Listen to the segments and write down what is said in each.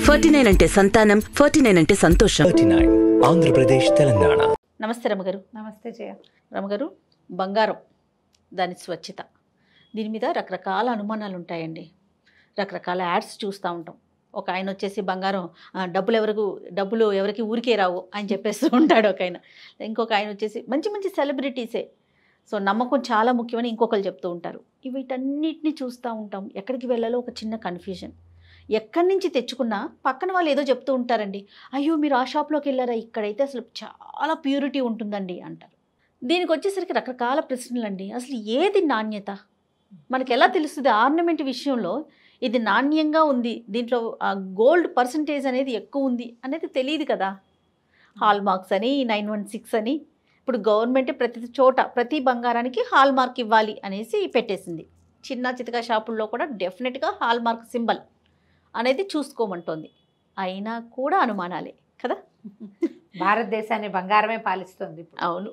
Forty nine అంటే సంతానం forty nine అంటే సంతోషం థర్టీ నైన్ ఆంధ్రప్రదేశ్ తెలంగాణ నమస్తే రమగారు నమస్తే జయ రమగారు బంగారం దాని స్వచ్ఛత దీని మీద రకరకాల అనుమానాలు ఉంటాయండి రకరకాల యాడ్స్ చూస్తూ ఉంటాం ఒక ఆయన వచ్చేసి బంగారం ఆ, డబ్బులు ఎవరికి డబ్బులు ఎవరికి ఊరికే రావు అని చెప్పేస్తూ ఉంటాడు ఒక ఆయన ఇంకొక ఆయన వచ్చేసి మంచి మంచి సెలబ్రిటీసే సో నమ్మకం చాలా ముఖ్యమని ఇంకొకరు చెప్తూ ఉంటారు ఇవి వీటన్నిటిని చూస్తూ ఉంటాం ఎక్కడికి వెళ్ళాలో ఒక చిన్న కన్ఫ్యూజన్ ఎక్కడి నుంచి తెచ్చుకున్నా పక్కన వాళ్ళు ఏదో చెప్తూ ఉంటారండి అయ్యో మీరు ఆ షాప్లోకి వెళ్ళారా ఇక్కడైతే అసలు చాలా ప్యూరిటీ ఉంటుందండి అంటారు దీనికి వచ్చేసరికి రకరకాల ప్రశ్నలు అండి అసలు ఏది నాణ్యత మనకి ఎలా తెలుస్తుంది ఆర్నమెంట్ విషయంలో ఇది నాణ్యంగా ఉంది దీంట్లో గోల్డ్ పర్సంటేజ్ అనేది ఎక్కువ ఉంది అనేది తెలియదు కదా హాల్ మార్క్స్ అని నైన్ వన్ సిక్స్ అని ఇప్పుడు గవర్నమెంట్ ప్రతి చోట ప్రతి బంగారానికి హాల్ మార్క్ ఇవ్వాలి అనేసి పెట్టేసింది చిన్న చితక షాపుల్లో కూడా డెఫినెట్గా హాల్ మార్క్ సింబల్ అనేది చూసుకోమంటోంది అయినా కూడా అనుమానాలే కదా భారతదేశాన్ని బంగారమే పాలిస్తుంది ఇప్పుడు అవును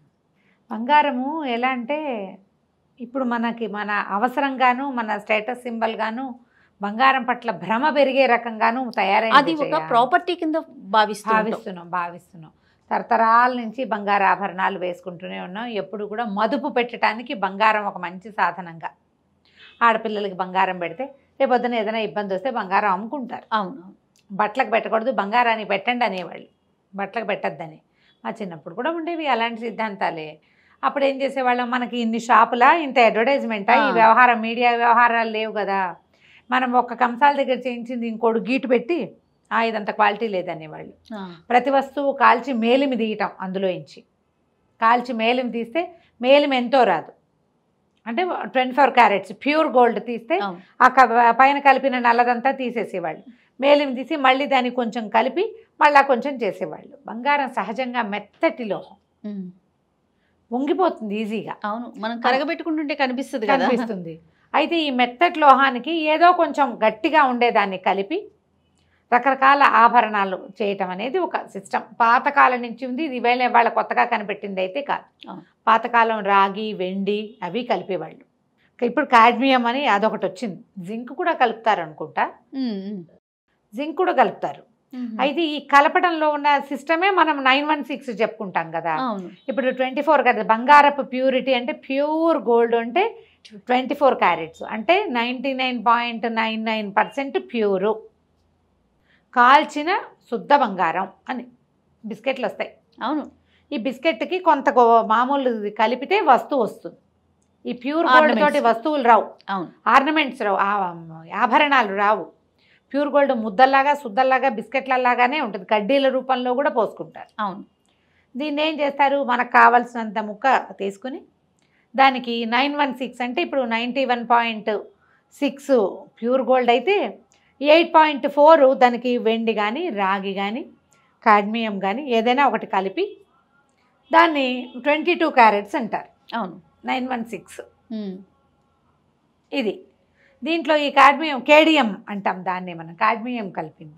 బంగారము ఎలా అంటే ఇప్పుడు మనకి మన అవసరంగాను మన స్టేటస్ సింబల్ గాను బంగారం పట్ల భ్రమ పెరిగే రకంగాను తయారైంది అది ఒక జయ. ప్రాపర్టీ కింద భావిస్తూ ఉంటాం. భావిస్తున్నాం భావిస్తున్నాం తరతరాల నుంచి బంగారు ఆభరణాలు వేసుకుంటూనే ఉన్నాం ఎప్పుడు కూడా మదుపు పెట్టడానికి బంగారం ఒక మంచి సాధనంగా ఆడపిల్లలకి బంగారం పెడితే రేపొద్దున ఏదైనా ఇబ్బంది వస్తే బంగారం అమ్ముకుంటారు అవును బట్టలకు పెట్టకూడదు బంగారాన్ని పెట్టండి అనేవాళ్ళు బట్టలకు పెట్టద్దని మా చిన్నప్పుడు కూడా ఉండేవి అలాంటి సిద్ధాంతాలే అప్పుడు ఏం చేసేవాళ్ళం మనకి ఇన్ని షాపులా ఇంత అడ్వర్టైజ్మెంటా ఈ ఆ. వ్యవహారం మీడియా వ్యవహారాలు లేవు కదా మనం ఒక్క కంసాల దగ్గర చేయించింది ఇంకోటి గీటు పెట్టి ఆ ఇదంత క్వాలిటీ లేదనేవాళ్ళు ఆ, ప్రతి వస్తువు కాల్చి మేలిమి తీయటం అందులో ఇంచి కాల్చి మేలిమి తీస్తే మేలిమి ఎంతో రాదు అంటే twenty four carats pure gold తీస్తే అవును. ఆ క- పైన కలిపిన నల్లదంతా తీసేసేవాళ్ళు మేలిమి తీసి మళ్ళీ దాన్ని కొంచెం కలిపి మళ్ళా కొంచెం చేసేవాళ్ళు బంగారం సహజంగా మెత్తటి లోహం ఉమ్. వంగిపోతుంది ఈజీగా అవును మనం కరగబెట్టుకుంటుంటే కనిపిస్తుంది కదా కనిపిస్తుంది అయితే ఈ మెత్తటి లోహానికి ఏదో కొంచెం గట్టిగా ఉండేదాన్ని కలిపి రకరకాల ఆభరణాలు చేయటం అనేది ఒక సిస్టమ్ పాతకాలం నుంచి ఉంది ఇది వేళ వాళ్ళ కొత్తగా కనిపెట్టింది అయితే కాదు అవును. పాతకాలం రాగి వెండి అవి కలిపేవాళ్ళు ఇప్పుడు కాడ్మియం అని అదొకటి వచ్చింది జింక్ కూడా కలుపుతారు అనుకుంటా ఉమ్, ఉమ్. జింక్ కూడా కలుపుతారు ఉమ్. అయితే ఈ కలపడంలో ఉన్న సిస్టమే మనం నైన్ వన్ సిక్స్ చెప్పుకుంటాం కదా అవును ఇప్పుడు ట్వంటీ ఫోర్ కదా బంగారపు ప్యూరిటీ అంటే ప్యూర్ గోల్డ్ అంటే ట్వంటీ ఫోర్ క్యారెట్స్ అంటే ninety nine point nine nine percent pure కాల్చిన శుద్ధ బంగారం అని బిస్కెట్లు వస్తాయి అవును ఈ బిస్కెట్కి కొంత గో- మామూలు ఇది కలిపితే వస్తువు వస్తుంది ఈ ప్యూర్ గోల్డ్ Ornaments. తోటి వస్తువులు రావు అవును ఆర్నమెంట్స్ రావు ఆ- ఆభరణాలు రావు ప్యూర్ గోల్డ్ ముద్దల్లాగా శుద్ధల్లాగా బిస్కెట్లలాగానే ఉంటుంది కడ్డీల రూపంలో కూడా పోసుకుంటారు అవును దీన్ని ఏం చేస్తారు మనకు కావాల్సినంత ముక్క తీసుకుని దానికి నైన్ వన్ సిక్స్ అంటే ఇప్పుడు ninety one point six pure gold అయితే ఎయిట్ పాయింట్ ఫోర్ దానికి వెండి కానీ రాగి కానీ కాడ్మియం కానీ ఏదైనా ఒకటి కలిపి దాన్ని ట్వంటీ టూ క్యారెట్స్ అంటారు అవును నైన్ వన్ సిక్స్ ఉమ్. ఇది దీంట్లో ఈ కాడ్మియం కేడియం అంటాం దాన్ని మనం కాడ్మియం కలిపింది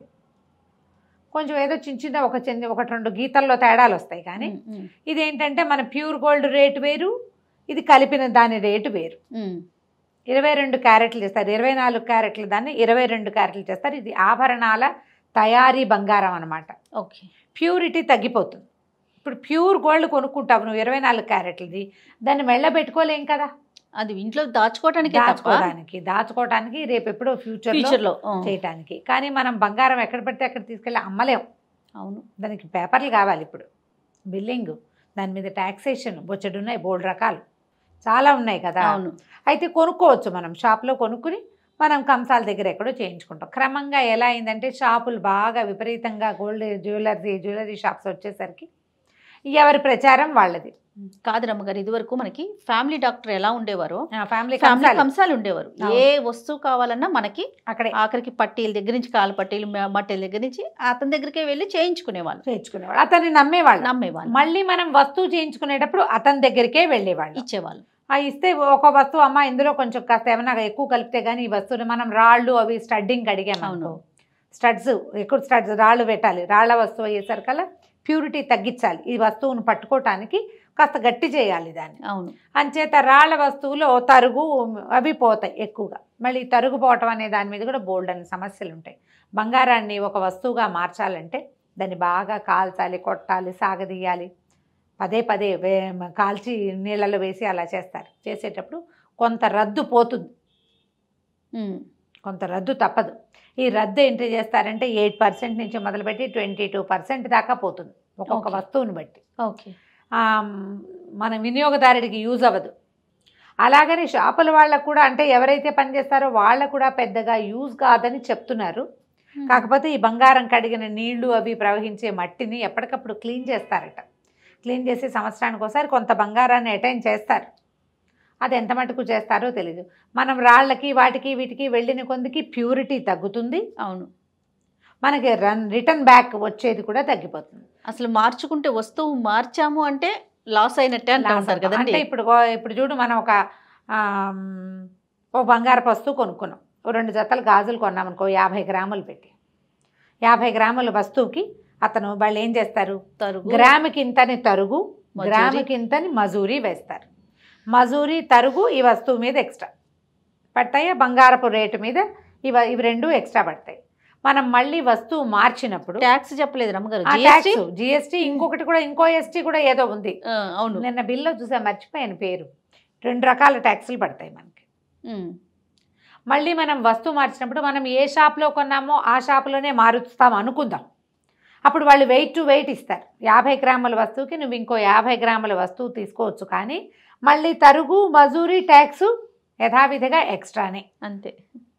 కొంచెం ఏదో చిన్న చిన్న ఒక చిన్న ఒకటి రెండు గీతల్లో తేడాలు వస్తాయి కానీ ఉమ్, ఉమ్, ఇదేంటంటే మన ప్యూర్ గోల్డ్ రేటు వేరు ఇది కలిపిన దాని రేటు వేరు ఉమ్. ఇరవై రెండు క్యారెట్లు చేస్తారు ఇరవై నాలుగు క్యారెట్లు దాన్ని ఇరవై రెండు క్యారెట్లు చేస్తారు ఇది ఆభరణాల తయారీ బంగారం అనమాట ఓకే ప్యూరిటీ తగ్గిపోతుంది ఇప్పుడు ప్యూర్ గోల్డ్ కొనుక్కుంటావు నువ్వు ఇరవై నాలుగు క్యారెట్లది దాన్ని మెళ్ళ పెట్టుకోలేం కదా అది ఇంట్లో దాచుకోవటానికి తప్ప దాచుకోవడానికి దాచుకోవడానికి రేపు ఎప్పుడో ఫ్యూచర్ ఫ్యూచర్ లో ఆ, చేయటానికి కానీ మనం బంగారం ఎక్కడ పడితే అక్కడ తీసుకెళ్ళి అమ్మలేం అవును దానికి పేపర్లు కావాలి ఇప్పుడు బిల్లింగ్ దాని మీద ట్యాక్సేషన్ బొచ్చడు ఉన్నాయి బోల్డ్ రకాలు చాలా ఉన్నాయి కదా అవును అయితే కొనుక్కోవచ్చు మనం షాప్లో కొనుక్కుని మనం కంసాల దగ్గర ఎక్కడో చేయించుకుంటాం క్రమంగా ఎలా అయిందంటే షాపులు బాగా విపరీతంగా గోల్డ్ జ్యువెలరీ జ్యువెలరీ షాప్స్ వచ్చేసరికి ఎవరి ప్రచారం వాళ్ళది కాదు రమ్మగారు ఇది వరకు మనకి ఫ్యామిలీ డాక్టర్ ఎలా ఉండేవారో ఫ్యామిలీ ఫ్యామిలీ కంసాలు కంసాలు ఉండేవారు అవును. ఏ వస్తువు కావాలన్నా మనకి అక్కడే ఆఖరికి పట్టీల దగ్గర నుంచి కాలు పట్టీలు మ- మట్టెల దగ్గర నుంచి అతని దగ్గరికే వెళ్ళి చేయించుకునేవాళ్ళు చేయించుకునేవాళ్ళు అతన్ని నమ్మేవాళ్ళు నమ్మేవాళ్ళు మళ్ళీ మనం వస్తువు చేయించుకునేటప్పుడు అతని దగ్గరికే వెళ్ళేవాళ్ళు ఇచ్చేవాళ్ళు ఆ ఇస్తే ఒక వస్తువు అమ్మ ఇందులో కొంచెం కాస్త ఏమైనా ఎక్కువ కలిపితే కానీ ఈ వస్తువుని మనం రాళ్ళు అవి స్టడ్డింగ్ అడిగాము అవును. స్టడ్స్ ఎక్కువ స్టడ్స్ రాళ్ళు పెట్టాలి రాళ్ళ వస్తువు అయ్యేసరికల్లా ప్యూరిటీ తగ్గించాలి ఈ వస్తువును పట్టుకోవటానికి కాస్త గట్టి చేయాలి దాన్ని అవును అంచేత రాళ్ళ వస్తువులో తరుగు అవి పోతాయి ఎక్కువగా మళ్ళీ తరుగు పోవటం అనే దాని మీద కూడా బోల్డ్ అనే సమస్యలు ఉంటాయి బంగారాన్ని ఒక వస్తువుగా మార్చాలంటే దాన్ని బాగా కాల్చాలి కొట్టాలి సాగదీయాలి పదే పదే వే కాల్చి నీళ్ళలో వేసి అలా చేస్తారు చేసేటప్పుడు కొంత రద్దు పోతుంది ఉమ్. కొంత రద్దు తప్పదు ఈ రద్దు ఏంటి చేస్తారంటే ఎయిట్ పర్సెంట్ నుంచి మొదలుపెట్టి ట్వంటీ టూ పర్సెంట్ దాకా పోతుంది ఒక్కొక్క Okay. వస్తువుని బట్టి ఓకే ఆ, మన వినియోగదారుడికి యూజ్ అవ్వదు అలాగని షాపుల వాళ్ళకు కూడా అంటే ఎవరైతే పనిచేస్తారో వాళ్ళకు కూడా పెద్దగా యూజ్ కాదని చెప్తున్నారు కాకపోతే ఈ బంగారం కడిగిన నీళ్లు అవి ప్రవహించే మట్టిని ఎప్పటికప్పుడు క్లీన్ చేస్తారట క్లీన్ చేసి సంవత్సరానికి ఒకసారి కొంత బంగారాన్ని అటైన్ చేస్తారు అది ఎంత మటుకు చేస్తారో తెలీదు మనం రాళ్ళకి వాటికి వీటికి వెళ్ళిన కొందికి ప్యూరిటీ తగ్గుతుంది అవును మనకి రన్ రిటర్న్ బ్యాక్ వచ్చేది కూడా తగ్గిపోతుంది అసలు మార్చుకుంటే వస్తువు మార్చాము అంటే లాస్ అయినట్టే అంటూ లాస్ ఉంటారు అవుతాం. కదండి అంటే ఇప్పుడు గో- ఇప్పుడు చూడు మనం ఒక ఆమ్, ఓ బంగారపు వస్తువు కొనుక్కున్నాం ఓ రెండు జతలు గాజులు కొన్నామనుకో యాభై గ్రాములు పెట్టి యాభై గ్రాముల వస్తువుకి అతను వాళ్ళు ఏం చేస్తారు తరుగు గ్రాముకి ఇంతని తరుగు మజూరీ. గ్రాముకి ఇంతని మజూరీ వేస్తారు మజూరీ తరుగు ఈ వస్తువు మీద ఎక్స్ట్రా పడతాయి బంగారపు రేటు మీద ఇవ ఇవి రెండు ఎక్స్ట్రా పడతాయి మనం మళ్ళీ వస్తువు మార్చినప్పుడు ట్యాక్స్ చెప్పలేదు రమ్మగారు ఆ GST? ట్యాక్స్ జిఎస్టీ ఇంకొకటి కూడా ఇంకో ఎస్టీ కూడా ఏదో ఉంది ఆ, అవును నిన్న బిల్లో చూసా మర్చిపోయాను పేరు రెండు రకాల ట్యాక్సులు పడతాయి మనకి ఉమ్. మళ్ళీ మనం వస్తువు మార్చినప్పుడు మనం ఏ షాప్లో కొన్నామో ఆ షాప్లోనే మారుస్తాం అనుకుందాం అప్పుడు వాళ్ళు వెయిట్ టు వెయిట్ ఇస్తారు యాభై గ్రాముల వస్తువుకి నువ్వు ఇంకో యాభై గ్రాముల వస్తువు తీసుకోవచ్చు కానీ మళ్ళీ తరుగు మజూరీ ట్యాక్సు యథావిధిగా ఎక్స్ట్రానే అంతే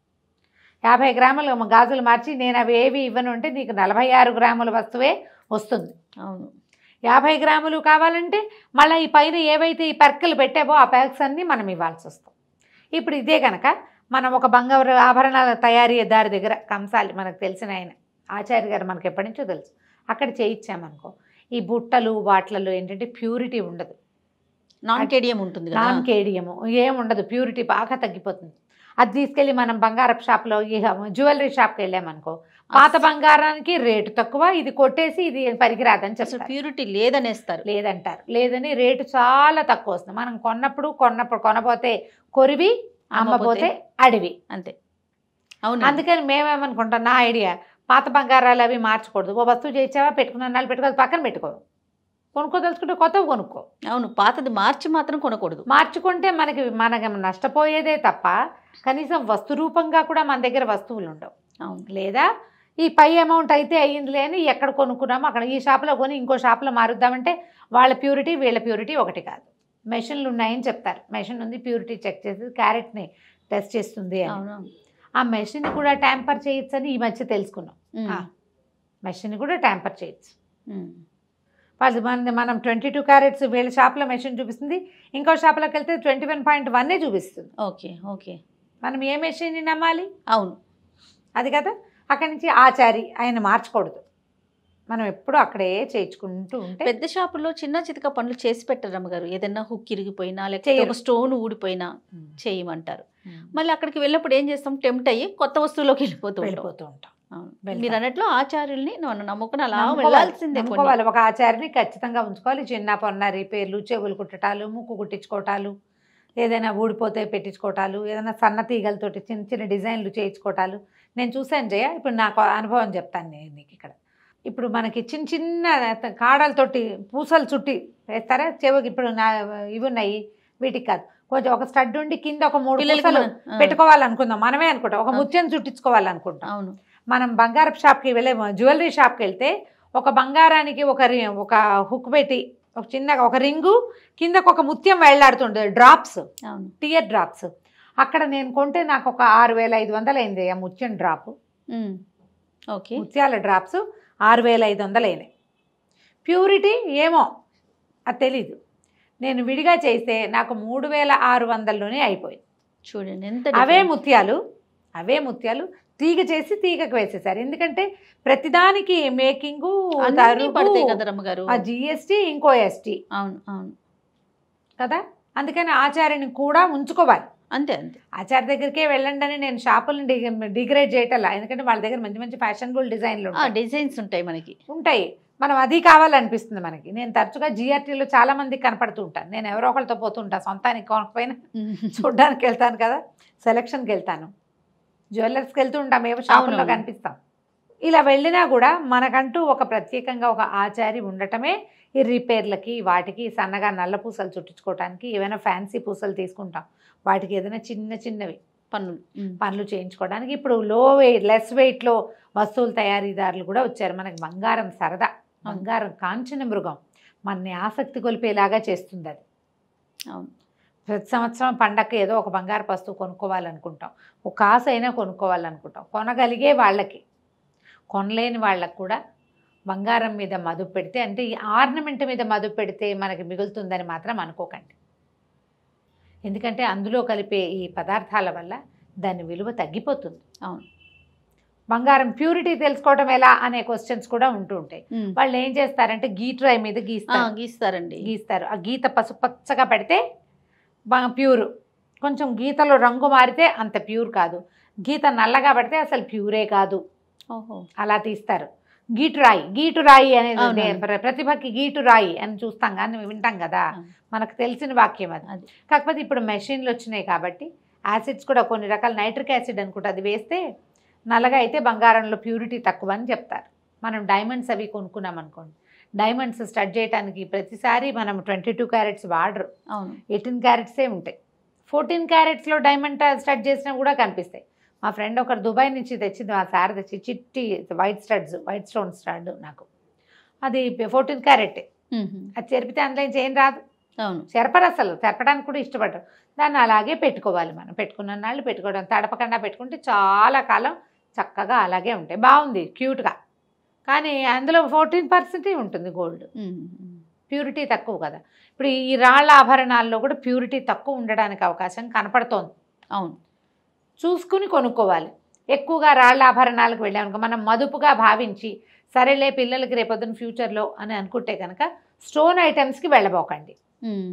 యాభై గ్రాముల గాజులు మార్చి నేను అవి ఏవి ఇవ్వను అంటే నీకు నలభై ఆరు గ్రాముల వస్తువే వస్తుంది అవును యాభై గ్రాములు కావాలంటే మళ్ళీ ఈ పైన ఏవైతే ఈ పర్కలు పెట్టావో ఆ ప్యాక్స్ అన్నీ మనం ఇవ్వాల్సి వస్తుంది ఇప్పుడు ఇదే కనుక మనం ఒక బంగారు ఆభరణాల తయారీ దారి దగ్గర కంసాలి మనకు తెలిసిన ఆయన ఆచార్య గారు మనకి ఎప్పటి నుంచో తెలుసు అక్కడ చేయించామనుకో ఈ బుట్టలు వాట్లలో ఏంటంటే ప్యూరిటీ ఉండదు నాన్ కేడియం ఉంటుంది కదా నాన్ కేడియము ఏం ఉండదు ప్యూరిటీ బాగా తగ్గిపోతుంది అది తీసుకెళ్ళి మనం బంగారపు షాప్లో ఈ జ్యువెలరీ షాప్కి వెళ్ళామనుకో పాత బంగారానికి రేటు తక్కువ ఇది కొట్టేసి ఇది పనికిరాదని అసలు చెప్తారు ప్యూరిటీ లేదనేస్తారు లేదంటారు లేదని రేటు చాలా తక్కువ వస్తుంది మనం కొన్నప్పుడు కొన్నప్పుడు కొనపోతే కొరివి అమ్మపోతే అడివి అంతే అవును అందుకని మేమేమనుకుంటాం నా ఐడియా పాత బంగారాలు అవి మార్చకూడదు ఓ వస్తువు చేయించావా పెట్టుకున్న నాళ్ళు పెట్టుకో అది పక్కన పెట్టుకో కొనుక్కోదలుచుకుంటే కొత్తవి కొనుక్కో అవును పాతది మార్చి మాత్రం కొనకూడదు మార్చుకుంటే మనకి మనకి నష్టపోయేదే తప్ప కనీసం వస్తు రూపంగా కూడా మన దగ్గర వస్తువులు ఉండవు అవును లేదా ఈ పై అమౌంట్ అయితే అయ్యిందిలే అని ఎక్కడ కొనుక్కున్నామో అక్కడ ఈ షాప్లో కొని ఇంకో షాప్లో మారుద్దామంటే వాళ్ళ ప్యూరిటీ వీళ్ళ ప్యూరిటీ ఒకటి కాదు మెషిన్లు ఉన్నాయని చెప్తారు మెషిన్ ఉంది ప్యూరిటీ చెక్ చేసి క్యారెట్ని టెస్ట్ చేస్తుంది అని అవును ఆ మెషిన్ కూడా ట్యాంపర్ చేయొచ్చని ఈ మధ్య తెలుసుకున్నాం ఉమ్. ఆ. మెషిన్ కూడా ట్యాంపర్ చేయొచ్చు ఉమ్. వాళ్ళు మన మనం ట్వంటీ టూ క్యారెట్స్ వీళ్ళ షాప్లో మెషిన్ చూపిస్తుంది ఇంకో షాప్లోకి వెళ్తే ట్వంటీ వన్ పాయింట్ వన్నే చూపిస్తుంది ఓకే ఓకే మనం ఏ మెషిన్ని నమ్మాలి అవును అది కదా అక్కడి నుంచి ఆచారి ఆయన మార్చకూడదు మనం ఎప్పుడూ అక్కడే చేయించుకుంటూ ఉంటే పెద్ద షాపుల్లో చిన్న చితక పనులు చేసి పెట్టరు అమ్మగారు ఏదైనా హుక్ ఇరిగిపోయినా లేకపోతే చేయరు. ఒక స్టోన్ ఊడిపోయినా చేయమంటారు ఉమ్. మళ్ళీ అక్కడికి వెళ్ళినప్పుడు ఏం చేస్తాం టెంప్ట్ అయ్యి కొత్త వస్తువులోకి వెళ్ళిపోతూ ఉంటాం వెళ్ళిపోతూ ఉంటాం అవును. వెళ్తాం. మీరు అన్నట్లు ఆచార్యుల్ని మనం నమ్ముకుని అలా నమ్ముకోవాలి. వెళ్ళాల్సిందే కొన్ని. నమ్ముకోవాలి ఒక ఆచారిని ఖచ్చితంగా ఉంచుకోవాలి చిన్న పొన్న రిపేర్లు చెవులు కుట్టటాలు ముక్కు కుట్టించుకోవటాలు ఏదైనా ఊడిపోతే పెట్టించుకోవటాలు ఏదైనా సన్న తీగలతోటి చిన్న చిన్న డిజైన్లు చేయించుకోవటాలు నేను చూశాను జయ ఇప్పుడు నాకు అనుభవం చెప్తాను నేను నీకు ఇక్కడ ఇప్పుడు మనకి చిన్న చిన్న కాడలతోటి పూసలు చుట్టి వేస్తారా చెవికి ఇప్పుడు నా ఇవి ఉన్నాయి వీటికి కాదు కొంచెం ఒక స్టడ్ ఉండి కింద ఒక మూడు పిల్లలకి పూసలు మనం- ఆ, పెట్టుకోవాలనుకుందాం మనమే అనుకుంటాం ఒక ఆ. ముత్యం చుట్టించుకోవాలనుకుంటాం అవును మనం బంగారపు షాప్కి వెళ్ళే జ్యువెలరీ షాప్కి వెళ్తే ఒక బంగారానికి ఒక రి ఒక హుక్ పెట్టి ఒక చిన్న ఒక రింగు కిందకు ఒక ముత్యం వేలాడుతుంటుంది డ్రాప్స్ అవును టియర్ డ్రాప్స్ అక్కడ నేను కొంటే నాకు ఒక ఆరు వేల ఐదు వందలు అయింది ఆ ముత్యం డ్రాప్ ఉమ్. ఓకే ముత్యాల డ్రాప్స్ ఆరు వేల ఐదు వందలు అయినాయి ప్యూరిటీ ఏమో అది తెలీదు నేను విడిగా చేస్తే నాకు మూడు వేల ఆరు వందల్లోనే అయిపోయింది చూడండి ఎంత అవే difference. ముత్యాలు అవే ముత్యాలు తీగ చేసి తీగకు వేసేసారు ఎందుకంటే ప్రతిదానికి మేకింగు అన్నీ పడతాయి కదా రమ్మగారు ఆ జిఎస్టీ ఇంకో ఎస్టీ అవును అవును కదా అందుకని ఆచార్యని కూడా ఉంచుకోవాలి అంతే అంతే ఆచార్య దగ్గరికే వెళ్ళండి అని నేను షాపులను డి- డిగ్రేడ్ చేయటల్లా ఎందుకంటే వాళ్ళ దగ్గర మంచి మంచి ఫ్యాషనబుల్ డిజైన్లు ఆ ఉంటాయి. డిజైన్స్ ఉంటాయి మనకి ఉంటాయి మనం అది కావాలనిపిస్తుంది మనకి నేను తరచుగా జిఆర్టీలో చాలా మందికి కనపడుతూ ఉంటాను నేను ఎవరో ఒకరితో పోతుంటా సొంతానికి కొనకపోయినా చూడ్డానికి వెళ్తాను కదా సెలక్షన్కి వెళ్తాను జ్యువెలర్స్కి వెళ్తూ ఉంటాం ఏవో షాపుల్లో అవునవును. కనిపిస్తాం ఇలా వెళ్ళినా కూడా మనకంటూ ఒక ప్రత్యేకంగా ఒక ఆచారి ఉండటమే ఈ రిపేర్లకి వాటికి సన్నగా నల్ల పూసలు చుట్టించుకోవడానికి ఏమైనా ఫ్యాన్సీ పూసలు తీసుకుంటాం వాటికి ఏదైనా చిన్న చిన్నవి పన్నులు ఉమ్. పనులు చేయించుకోవడానికి ఇప్పుడు లో వెయిట్ లెస్ వెయిట్లో వస్తువుల తయారీదారులు కూడా వచ్చారు మనకి బంగారం సరదా బంగారం కాంచన మృగం మనని ఆసక్తి కొలిపేలాగా చేస్తుంది అది అవును ప్రతి సంవత్సరం పండగకి ఏదో ఒక బంగారు వస్తువు కొనుక్కోవాలనుకుంటాం ఒక కాసు అయినా కొనుక్కోవాలనుకుంటాం కొనగలిగే వాళ్ళకి కొనలేని వాళ్ళకి కూడా బంగారం మీద మదుపు పెడితే అంటే ఈ ఆర్నమెంట్ మీద మదుపు పెడితే మనకి మిగులుతుందని మాత్రం అనుకోకండి ఎందుకంటే అందులో కలిపే ఈ పదార్థాల వల్ల దాని విలువ తగ్గిపోతుంది అవును బంగారం ప్యూరిటీ తెలుసుకోవడం ఎలా అనే క్వశ్చన్స్ కూడా ఉంటూ ఉంటాయి ఉమ్. వాళ్ళు ఏం చేస్తారంటే గీట్రాయి మీద ఆ, గీస్తారు గీస్తారండి గీస్తారు ఆ గీత పసుపచ్చగా పడితే బాగా ప్యూర్ కొంచెం గీతలో రంగు మారితే అంత ప్యూర్ కాదు గీత నల్లగా పడితే అసలు ప్యూరే కాదు ఓహో అలా తీస్తారు గీటు రాయి గీటు రాయి అనేది అవునండి. నే- ప్ర- ప్రతిభకి గీటు రాయి అని చూస్తాం కానీ వింటాం కదా అవును. మనకు తెలిసిన వాక్యం అది అది. కాకపోతే ఇప్పుడు మెషిన్లు వచ్చినాయి కాబట్టి యాసిడ్స్ కూడా కొన్ని రకాల నైట్రిక్ యాసిడ్ అనుకుంటే అది వేస్తే నల్లగా అయితే బంగారంలో ప్యూరిటీ తక్కువ అని చెప్తారు మనం డైమండ్స్ అవి కొనుక్కున్నాం అనుకోండి డైమండ్స్ స్టడ్ చేయడానికి ప్రతిసారి మనం ట్వంటీ టూ క్యారెట్స్ వాడరు అవును ఎయిటీన్ క్యారెట్సే ఉంటాయి ఫోర్టీన్ క్యారెట్స్లో డైమండ్ స్టడ్ చేసినా కూడా కనిపిస్తాయి మా ఫ్రెండ్ ఒకరు దుబాయ్ నుంచి తెచ్చింది మా సార్ తెచ్చి చిట్టి white studs white stone stud నాకు అది ఫోర్టీన్ క్యారెట్ ఉహు. అది చెరిపితే అందులో నుంచి ఏం రాదు అవును చెరపరు అసలు చెరపడానికి కూడా ఇష్టపడరు దాన్ని అలాగే పెట్టుకోవాలి మనం పెట్టుకున్న నాళ్ళు పెట్టుకోవడం తడపకుండా పెట్టుకుంటే చాలా కాలం చక్కగా అలాగే ఉంటాయి బాగుంది క్యూట్గా కానీ అందులో ఫోర్టీన్ పర్సెంటే ఉంటుంది గోల్డ్ ఉమ్, ఉమ్. ప్యూరిటీ తక్కువ కదా ఇప్పుడు ఈ రాళ్ళ ఆభరణాల్లో కూడా ప్యూరిటీ తక్కువ ఉండడానికి అవకాశం కనపడుతోంది అవును చూసుకుని కొనుక్కోవాలి ఎక్కువగా రాళ్ళ ఆభరణాలకు వెళ్ళామనుకో మనం మదుపుగా భావించి సరేలే పిల్లలకి రేపొద్దున ఫ్యూచర్లో అని అనుకుంటే కనుక స్టోన్ ఐటమ్స్కి వెళ్ళబోకండి ఉమ్.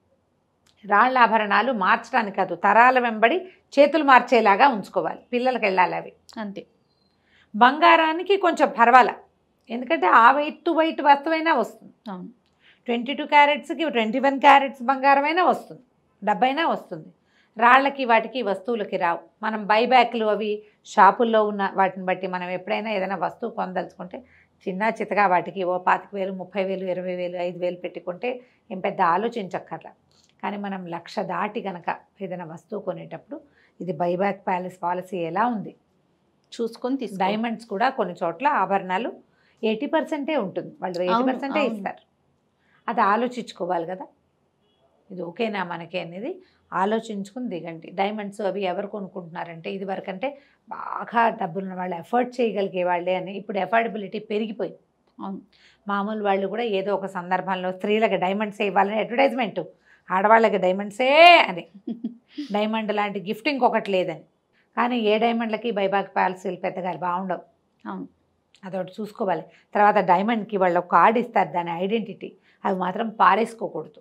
రాళ్ళ ఆభరణాలు మార్చడానికి కాదు తరాల వెంబడి చేతులు మార్చేలాగా ఉంచుకోవాలి పిల్లలకి వెళ్ళాలి అవి అంతే బంగారానికి కొంచెం పర్వాల ఎందుకంటే ఆ వెయిట్ టు వెయిట్ వస్తువైనా వస్తుంది అవును ట్వంటీ టూ క్యారెట్స్కి ట్వంటీ వన్ క్యారెట్స్ బంగారమైనా వస్తుంది డబ్బైనా వస్తుంది రాళ్ళకి వాటికి వస్తువులకి రావు మనం బైబ్యాక్లు అవి షాపుల్లో ఉన్న వాటిని బట్టి మనం ఎప్పుడైనా ఏదైనా వస్తువు కొనదలుచుకుంటే చిన్న చితగా వాటికి ఓ పాతిక వేలు ముప్పై వేలు ఇరవై వేలు ఐదు వేలు పెట్టుకుంటే ఏం పెద్ద ఆలోచించక్కర్లా కానీ మనం లక్ష దాటి గనక ఏదైనా వస్తువు కొనేటప్పుడు ఇది బైబ్యాక్ ప్యాలెస్ పాలసీ ఎలా ఉంది చూసుకొని తీసుకో డైమండ్స్ కూడా కొన్ని చోట్ల ఆభరణాలు ఎయిటీ పర్సెంటే ఉంటుంది వాళ్ళు ఎయిటీ అవును, పర్సెంటే అవును. ఇస్తారు అది ఆలోచించుకోవాలి కదా ఇది ఓకేనా మనకి అనేది ఆలోచించుకుని దిగండి డైమండ్స్ అవి ఎవరు కొనుక్కుంటున్నారంటే ఇది వరకంటే బాగా డబ్బులున్న వాళ్ళు ఎఫర్ట్ చేయగలిగే వాళ్ళే అని ఇప్పుడు ఎఫర్డబిలిటీ పెరిగిపోయింది అవును మామూలు వాళ్ళు కూడా ఏదో ఒక సందర్భంలో స్త్రీలకు డైమండ్సే ఇవ్వాలని అడ్వర్టైజ్మెంట్ ఆడవాళ్ళకి డైమండ్సే అని డైమండ్ లాంటి గిఫ్ట్ ఇంకొకటి లేదని కానీ ఏ డైమండ్లకి బైబాక్ పాలసీలు పెద్దగా బాగుండవు అవును అదొకటి చూసుకోవాలి తర్వాత డైమండ్కి వాళ్ళు ఒక కార్డు ఇస్తారు దాని ఐడెంటిటీ అవి మాత్రం పారేసుకోకూడదు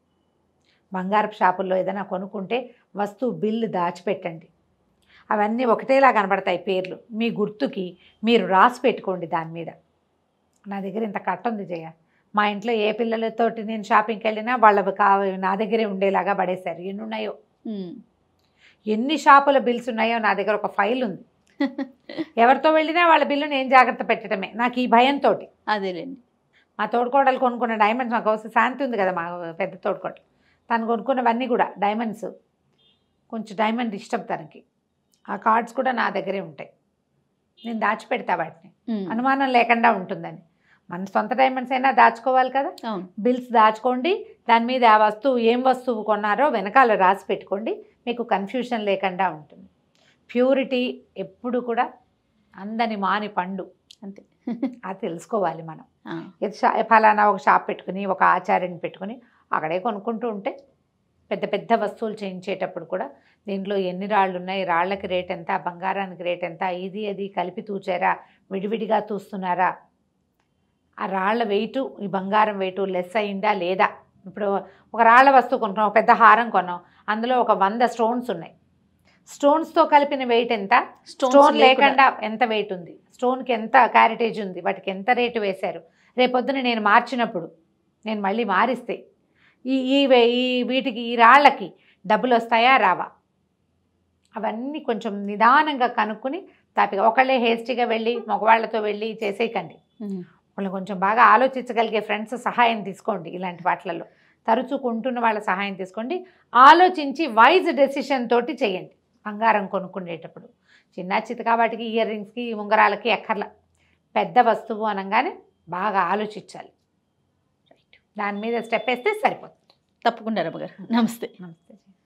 బంగారపు షాపుల్లో ఏదైనా కొనుక్కుంటే వస్తువు బిల్లు దాచిపెట్టండి అవన్నీ ఒకటేలా కనబడతాయి పేర్లు మీ గుర్తుకి మీరు రాసి పెట్టుకోండి దాని మీద నా దగ్గర ఇంత కట్ట ఉంది జయ మా ఇంట్లో ఏ పిల్లలతోటి నేను షాపింగ్కి వెళ్ళినా వాళ్ళవి కావ నా దగ్గరే ఉండేలాగా పడేశారు ఎన్ని ఉన్నాయో ఉమ్. ఎన్ని షాపుల బిల్స్ ఉన్నాయో నా దగ్గర ఒక ఫైల్ ఉంది ఎవరితో వెళ్ళినా వాళ్ళ బిల్లు నేను జాగ్రత్త పెట్టడమే నాకు ఈ భయంతో అదేలేండి మా తోడుకోడలు కొనుక్కున్న డైమండ్స్ మాకు అవసరం శాంతి ఉంది కదా మా పెద్ద తోడుకోడలు తను కొనుక్కున్నవన్నీ కూడా డైమండ్స్ కొంచెం డైమండ్ ఇష్టం తనకి ఆ కార్డ్స్ కూడా నా దగ్గరే ఉంటాయి నేను దాచిపెడతా వాటిని ఉమ్. అనుమానం లేకుండా ఉంటుందని మన సొంత డైమండ్స్ అయినా దాచుకోవాలి కదా అవును బిల్స్ దాచుకోండి దాని మీద ఆ వస్తువు ఏం వస్తువు కొన్నారో వెనకాల రాసి పెట్టుకోండి మీకు కన్ఫ్యూషన్ లేకుండా ఉంటుంది ప్యూరిటీ ఎప్పుడు కూడా అందని మాని పండు అంతే అది తెలుసుకోవాలి మనం ఆ. ఇది షా ఫలానా ఒక షాప్ పెట్టుకుని ఒక ఆచార్యని పెట్టుకుని అక్కడే కొనుక్కుంటూ ఉంటే పెద్ద పెద్ద వస్తువులు చేయించేటప్పుడు కూడా దీంట్లో ఎన్ని రాళ్ళు ఉన్నాయి రాళ్ళకి రేట్ ఎంత బంగారానికి రేట్ ఎంత ఇది అది కలిపి తూచారా విడివిడిగా తూస్తున్నారా ఆ రాళ్ళ వెయిటు ఈ బంగారం వెయిటు లెస్ అయిందా లేదా ఇప్పుడు ఒక రాళ్ళ వస్తువు కొనుక్కున్నాం ఒక పెద్ద హారం కొన్నాం అందులో ఒక వంద స్టోన్స్ ఉన్నాయి స్టోన్స్తో కలిపిన వెయిట్ ఎంత Stones స్టోన్ లేకుండా. లేకుండా ఎంత వెయిట్ ఉంది స్టోన్కి ఎంత క్యారెటేజ్ ఉంది వాటికి ఎంత రేటు వేశారు రేపొద్దున నేను మార్చినప్పుడు నేను మళ్ళీ మారిస్తే ఈ ఈ వే- ఈ వీటికి ఈ రాళ్ళకి డబ్బులు వస్తాయా రావా అవన్నీ కొంచెం నిదానంగా కనుక్కొని తాపిగా ఒకళ్ళే హేస్టీగా వెళ్ళి మగవాళ్ళతో వెళ్ళి చేసేయకండి వాళ్ళు కొంచెం బాగా ఆలోచించగలిగే ఫ్రెండ్స్ సహాయం తీసుకోండి ఇలాంటి వాటిలలో తరచూ కొంటున్న వాళ్ళ సహాయం తీసుకోండి ఆలోచించి వైజ్ డెసిషన్ తోటి చేయండి బంగారం కొనుక్కునేటప్పుడు చిన్న చితకా వాటికి ఇయర్ రింగ్స్కి ఉంగరాలకి ఎక్కర్ల పెద్ద వస్తువు అనగానే బాగా ఆలోచించాలి దాని మీద స్టెప్ వేస్తే సరిపోతుంది తప్పకుండా రమ్మగారు నమస్తే నమస్తే